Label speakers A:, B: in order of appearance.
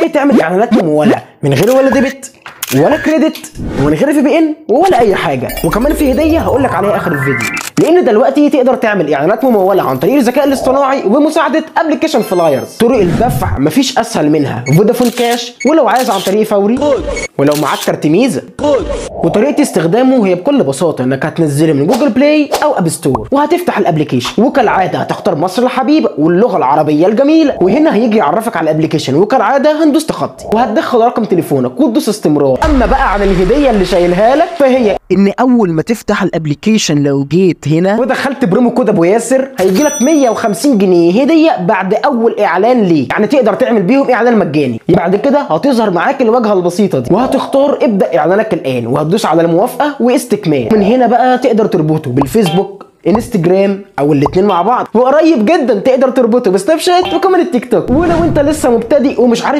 A: تعمل اعلانات مموله من غير ولا ديبت ولا كريدت ومن غير في بي ان ولا اي حاجه وكمان في هديه هقول لك عليها اخر الفيديو لان دلوقتي تقدر تعمل اعلانات مموله عن طريق الذكاء الاصطناعي ومساعده ابلكيشن فلايرز طرق الدفع مفيش اسهل منها فودافون كاش ولو عايز عن طريق فوري ولو معاك كارت ميزه وطريقه استخدامه هي بكل بساطه انك هتنزله من جوجل بلاي او اب ستور وهتفتح الابلكيشن وكالعاده هتختار مصر الحبيبه واللغه العربيه الجميله وهنا هيجي يعرفك على الابلكيشن وكالعاده هندوس تخطي وهتدخل رقم تليفونك وتدوس استمرار اما بقى عن الهديه اللي شايلها لك فهي ان اول ما تفتح الابلكيشن لو جيت هنا ودخلت برومو كود ابو ياسر هيجي لك 150 جنيه هديه بعد اول اعلان ليك يعني تقدر تعمل بيهم اعلان مجاني بعد كده هتظهر معاك الواجهه البسيطه دي وهتختار ابدا اعلانك الان وهتدوس على الموافقه واستكمال من هنا بقى تقدر تربطه بالفيسبوك انستجرام او الاثنين مع بعض وقريب جدا تقدر تربطه بسناب شات وكمان التيك توك ولو انت لسه مبتدئ ومش عارف